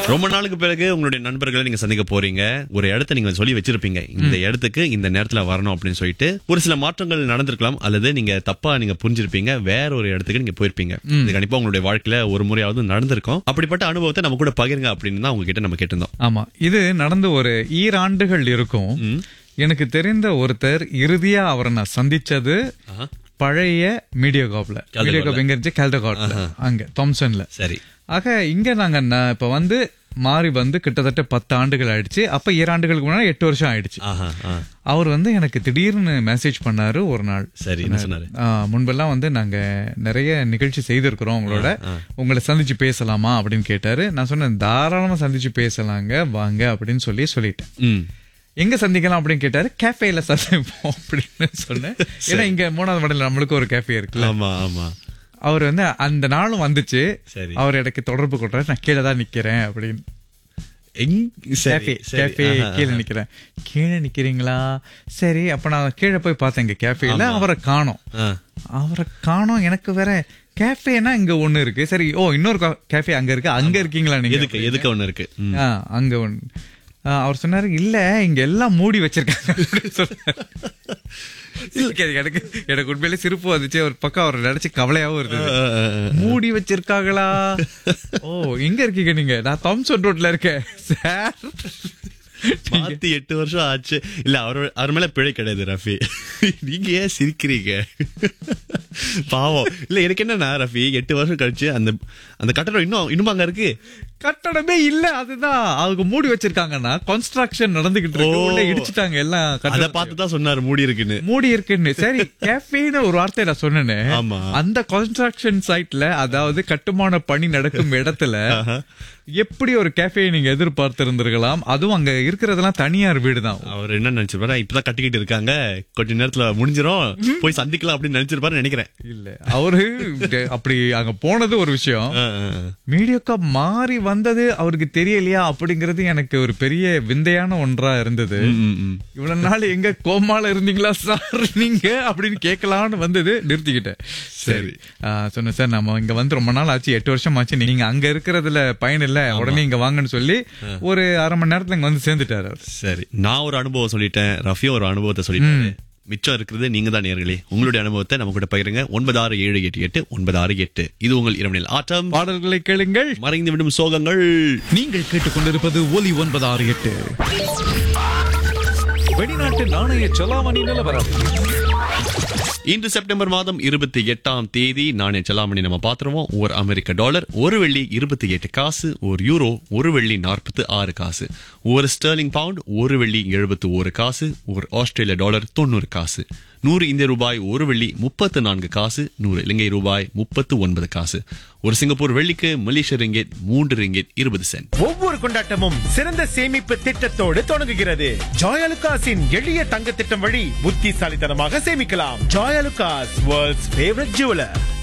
ரொம்ப நாளுக்கு பிறகு உங்களுடைய நண்பர்களை நீங்க சந்திக்க போறீங்க ஒரு இடத்த நீங்க சொல்லி வச்சிருப்பீங்க இந்த இடத்துக்கு இந்த நேரத்துல வரணும் அப்படின்னு சொல்லிட்டு ஒரு சில மாற்றங்கள் நடந்திருக்கலாம் அல்லது நீங்க தப்பா நீங்க புரிஞ்சிருப்பீங்க வேற ஒரு இடத்துக்கு நீங்க போயிருப்பீங்க இது கண்டிப்பா உங்களுடைய வாழ்க்கையில ஒரு முறையாவது நடந்திருக்கும் அப்படிப்பட்ட அனுபவத்தை நம்ம கூட பகிருங்க அப்படின்னு தான் உங்ககிட்ட நம்ம கேட்டிருந்தோம் ஆமா இது நடந்து ஒரு ஈராண்டுகள் இருக்கும் எனக்கு தெரிந்த ஒருத்தர் இறுதியா அவரை நான் சந்திச்சது ஆஹா. பழைய மீடியா காப்ல மீடியா காப் எங்க இருந்துச்சு கேல்டகாட்ல அங்க தாம்சன்ல சரி ஆக இங்க நாங்க ந- இப்ப வந்து மாறி வந்து கிட்டத்தட்ட பத்து ஆண்டுகள் ஆயிடுச்சு அப்ப ஈராண்டுகளுக்கு முன்னாடி எட்டு வருஷம் ஆயிடுச்சு ஆஹா ஆ. அவர் வந்து எனக்கு திடீர்னு மெசேஜ் பண்ணாரு ஒரு நாள் சரி என்ன சொன்னாரு ஆ, முன்பெல்லாம் வந்து நாங்க நிறைய நிகழ்ச்சி செய்திருக்கிறோம் உங்களோட உங்களை சந்திச்சு பேசலாமா அப்படின்னு கேட்டாரு நான் சொன்னேன் தாராளமா சந்திச்சு பேசலாங்க வாங்க அப்படின்னு சொல்லி சொல்லிட்டேன் ம் எங்க சந்திக்கலாம் அப்படின்னு கேட்டாரு கேஃபேல சந்திப்போம் அப்படின்னு சொன்னேன் ஏன்னா இங்க மூணாவது மடல நம்மளுக்கு ஒரு கேஃபே இருக்குல்ல ஆமா ஆமா அவர் வந்து அந்த நாளும் வந்துச்சு சரி. அவர் எனக்கு தொடர்பு கொள்றாரு நான் கீழே தான் நிக்கிறேன் அப்படின்னு எங் சரி கேஃபே சரி கேஃபே ஆஹா, கீழே நிக்கிறேன் கீழே நிக்கிறீங்களா சரி அப்ப நான் கீழே போய் பார்த்தேன் இங்க கேஃபேல அவரை காணோம் ஆ. அவரை காணோம் எனக்கு வேற கேஃபேனா இங்க ஒண்ணு இருக்கு சரி ஓ இன்னொரு கேஃபே அங்க இருக்கு அங்க இருக்கீங்களா நீங்க எதுக்கு எதுக்கு ஒண்ணு இருக்கு ம். ஆ, அங்க ஒண்ணு ஆ, அவர் சொன்னாரு இல்ல இங்க எல்லாம் மூடி வச்சிருக்காங்க அப்படின்னு சொன்னாரு. எனக்கு எனக்கு எனக்கு உண்மையிலே சிரிப்பு வந்துச்சு ஒரு பக்கம் அவர் நினைச்சு கவலையாவும் இருந்தது ஆ, ஆ, ஆ. மூடி வச்சிருக்காங்களா ஓ எங்க இருக்கீங்க நீங்க நான் தாம்சன் ரோட்ல இருக்கேன் சார் மாத்தி எட்டு வருஷம் ஆச்சு இல்ல அவர் அவர் மேல பிழை கிடையாது ரஃபி நீங்க ஏன் சிரிக்கிறீங்க பாவம் இல்ல எனக்கு என்னன்னா ரஃபி எட்டு வருஷம் கழிச்சு அந்த அந்த கட்டடம் இன்னும் இன்னும் அங்க இருக்கு கட்டடமே இல்ல அதுதான் அவங்க மூடி வச்சிருக்காங்கன்னா கன்ஸ்ட்ரக்ஷன் நடந்துகிட்டு இருக்கு ஓ. உள்ள இடிச்சிட்டாங்க எல்லாம் அத கட்டடத்தை. பார்த்து தான் சொன்னாரு மூடி இருக்குன்னு மூடி இருக்குன்னு சரி கேஃபேன்னு ஒரு வார்த்தை நான் சொன்னேனே ஆமா. அந்த கன்ஸ்ட்ரக்ஷன் சைட்ல அதாவது கட்டுமான பணி நடக்கும் இடத்துல எப்படி ஒரு கேஃபே நீங்க எதிர்பார்த்திருந்திருக்கலாம் அதுவும் அங்க இருக்கிறதெல்லாம் தனியார் வீடு தான் அவர் என்ன நினைச்சிருப்பாரு இப்பதான் கட்டிக்கிட்டு இருக்காங்க கொஞ்ச நேரத்துல முடிஞ்சிரும் போய் சந்திக்கலாம் அப்படின்னு நினைச்சிருப்பாரு நினைக்கிறேன் இல்ல அவரு அப்படி அங்க போனது ஒரு விஷயம் ஆ, ஆ, ஆ. மீடியாக்கா மாறி வந்தது அவருக்கு தெரியலையா அப்படிங்கிறது எனக்கு ஒரு பெரிய விந்தையான ஒன்றா இருந்தது ம், ம், ம். இவ்வளவு நாள் எங்க கோமால இருந்தீங்களா சார் நீங்க அப்படின்னு கேட்கலாம்னு வந்தது நிறுத்திக்கிட்டேன் சரி ஆ, சொன்னேன் சார் நம்ம இங்க வந்து ரொம்ப நாள் ஆச்சு எட்டு வருஷம் ஆச்சு நீங்க அங்க இருக்கிறதுல பயன் இல்ல உடனே இங்க வாங்கன்னு சொல்லி ஒரு அரை மணி நேரத்துல இங்க வந்து சேர்ந்துட்டாரு அவர் சரி நான் ஒரு அனுபவம் சொல்லிட்டேன் ரஃபியும் ஒரு அனுபவத்தை சொல்லிட்டாரு மிச்சம் இருக்கிறது நீங்க தான் நேர்களே உங்களுடைய அனுபவத்தை நம்ம கூட பகிருங்க ஒன்பது ஆறு ஏழு எட்டு எட்டு ஒன்பது ஆறு எட்டு இது உங்கள் இரவனில் ஆட்டம் பாடல்களை கேளுங்கள் மறைந்து விடும் சோகங்கள் நீங்கள் கேட்டுக்கொண்டிருப்பது ஒலி ஒன்பது ஆறு எட்டு வெளிநாட்டு நாணய செலாவணி நிலவரம் இன்று செப்டம்பர் மாதம் இருபத்தி எட்டாம் தேதி நாணய செலாமணி நம்ம பாத்துருவோம் ஒரு அமெரிக்க டாலர் ஒரு வெள்ளி இருபத்தி எட்டு காசு ஒரு யூரோ ஒரு வெள்ளி நாற்பத்தி ஆறு காசு ஒரு ஸ்டெர்லிங் பவுண்ட் ஒரு வெள்ளி எழுபத்து ஒரு காசு ஒரு ஆஸ்திரேலிய டாலர் தொண்ணூறு காசு நூறு இந்திய ரூபாய் ஒரு வெள்ளி முப்பத்து நான்கு காசு நூறு இலங்கை ரூபாய் முப்பத்து ஒன்பது காசு ஒரு சிங்கப்பூர் வெள்ளிக்கு மலேசிய ரிங்கெட் மூன்று ரிங்கெட் இருபது சென்ட் ஒவ்வொரு கொண்டாட்டமும் சிறந்த சேமிப்பு திட்டத்தோடு தொடங்குகிறது ஜாயலுகாஸின் எளிய தங்க திட்டம் வழி புத்திசாலித்தனமாக சேமிக்கலாம் ஜாயலுகாஸ் வேர்ல்ட்ஸ் ஃபேவரட் ஜுவலர்